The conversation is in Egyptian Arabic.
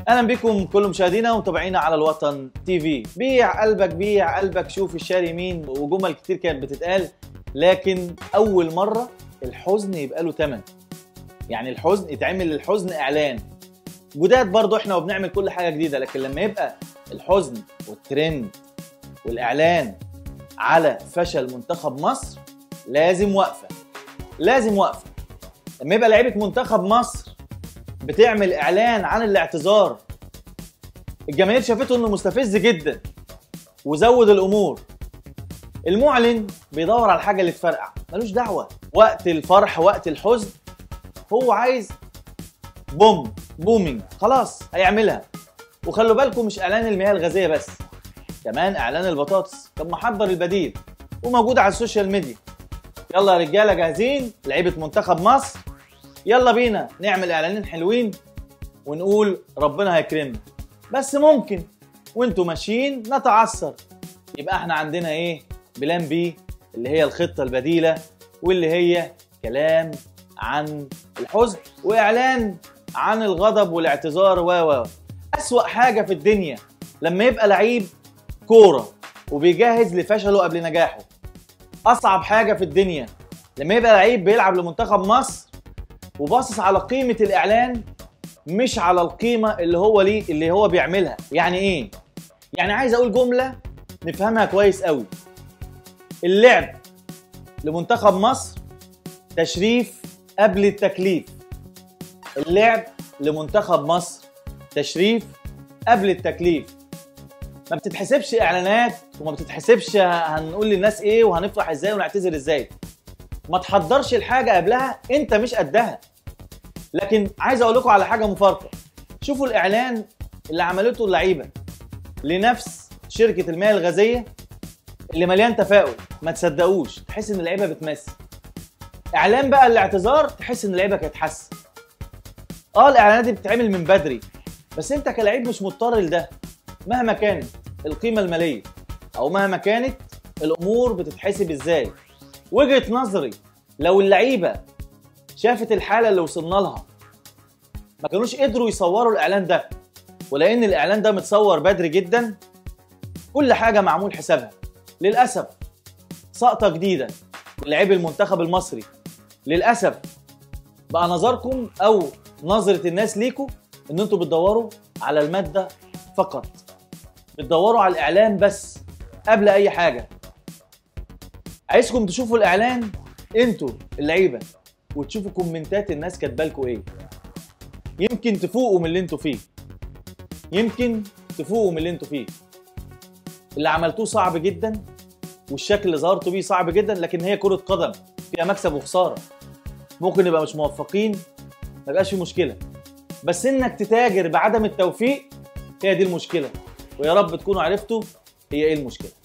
اهلا بكم كل مشاهدينا ومتابعينا على الوطن تي في بيع قلبك بيع قلبك شوف الشاري مين وجمل كتير كانت بتتقال لكن اول مره الحزن يبقى له ثمن يعني الحزن يتعمل للحزن اعلان جداد برضو احنا وبنعمل كل حاجه جديده لكن لما يبقى الحزن والترند والاعلان على فشل منتخب مصر لازم وقفه لازم وقفه لما يبقى لعيبه منتخب مصر بتعمل اعلان عن الاعتذار الجماهير شافته انه مستفز جدا وزود الامور المعلن بيدور على الحاجه اللي تفرقع ملوش دعوه وقت الفرح وقت الحزن هو عايز بوم بومينج خلاص هيعملها وخلوا بالكم مش اعلان المياه الغازيه بس كمان اعلان البطاطس كان محضر البديل وموجود على السوشيال ميديا يلا يا رجاله جاهزين لعيبه منتخب مصر يلا بينا نعمل اعلانين حلوين ونقول ربنا هيكرمنا بس ممكن وانتوا ماشيين نتعثر يبقى احنا عندنا ايه بلان بي اللي هي الخطه البديله واللي هي كلام عن الحزن واعلان عن الغضب والاعتذار و و اسوا حاجه في الدنيا لما يبقى لعيب كوره وبيجهز لفشله قبل نجاحه اصعب حاجه في الدنيا لما يبقى لعيب بيلعب لمنتخب مصر وباصص على قيمه الاعلان مش على القيمه اللي هو ليه اللي هو بيعملها يعني ايه يعني عايز اقول جمله نفهمها كويس قوي اللعب لمنتخب مصر تشريف قبل التكليف اللعب لمنتخب مصر تشريف قبل التكليف ما بتتحسبش اعلانات وما بتتحسبش هنقول للناس ايه وهنفرح ازاي ونعتذر ازاي ما تحضرش الحاجه قبلها انت مش قدها لكن عايز اقول لكم على حاجه مفارقه شوفوا الاعلان اللي عملته اللعيبه لنفس شركه المياه الغازيه اللي مليان تفاؤل ما تصدقوش تحس ان اللعيبه بتمثل اعلان بقى الاعتذار تحس ان اللعيبه كانت حاسه اه الاعلانات دي بتتعمل من بدري بس انت كلاعب مش مضطر لده مهما كانت القيمه الماليه او مهما كانت الامور بتتحسب ازاي وجهه نظري لو اللعيبه شافت الحاله اللي وصلنا لها ما كانوش قدروا يصوروا الاعلان ده ولان الاعلان ده متصور بدري جدا كل حاجه معمول حسابها للاسف سقطه جديده للاعبي المنتخب المصري للاسف بقى نظركم او نظره الناس ليكم ان انتوا بتدوروا على الماده فقط بتدوروا على الاعلان بس قبل اي حاجه عايزكم تشوفوا الاعلان انتوا اللعيبه وتشوفوا كومنتات الناس كاتبه لكم ايه يمكن تفوقوا من اللي انتوا فيه يمكن تفوقوا من اللي انتوا فيه اللي عملتوه صعب جدا والشكل اللي ظهرتوا بيه صعب جدا لكن هي كرة قدم فيها مكسب وخسارة ممكن نبقى مش موفقين ما يبقاش في مشكلة بس انك تتاجر بعدم التوفيق هي دي المشكلة ويا رب تكونوا عرفتوا هي ايه المشكلة